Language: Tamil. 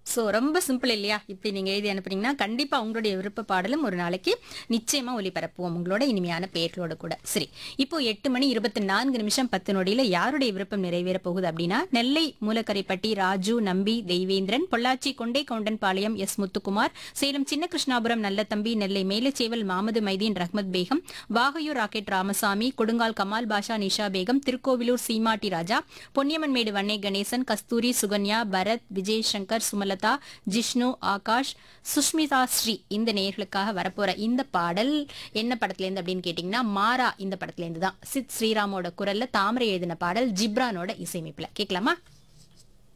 ஸோ ரொம்ப சிம்பிள் இல்லையா இப்படி நீங்க எழுதி அனுப்புனீங்கன்னா கண்டிப்பா உங்களுடைய விருப்ப பாடலும் ஒரு நாளைக்கு நிச்சயமா ஒளிபரப்புவோம் உங்களோட இனிமையான பெயர்களோட கூட சரி இப்போ எட்டு மணி இருபத்தி நான்கு நிமிஷம் பத்து நொடியில யாருடைய விருப்பம் நிறைவேற போகுது அப்படின்னா நெல்லை மூலக்கரைப்பட்டி ராஜு நம்பி Deivendran Pollachi Kondegoundanpalayam S Muthukumar Salem Chinna Krishnapuram Nallathambi Nellai Melacheval Mamadu Maideen Rahmath Begum Vagaiyur rocket Ramasamy Kodungal Kamal Basha Nisha Begum Thirukovilur சீமாட்டி ராஜா பொன்னியம்மன்மேடு வன்னே கணேசன் கஸ்தூரி சுகன்யா பரத் விஜய் சங்கர் சுமலதா ஜிஷ்ணு ஆகாஷ் சுஷ்மிதா ஸ்ரீ இந்த நேர்களுக்காக வரப்போற இந்த பாடல் என்ன படத்துல இருந்து அப்படின்னு கேட்டீங்கன்னா மாறா இந்த படத்துல இருந்து தான் சித் ஸ்ரீராமோட குரல்ல தாமரை எழுதின பாடல் ஜிப்ரானோட இசையமைப்புல கேட்கலாமா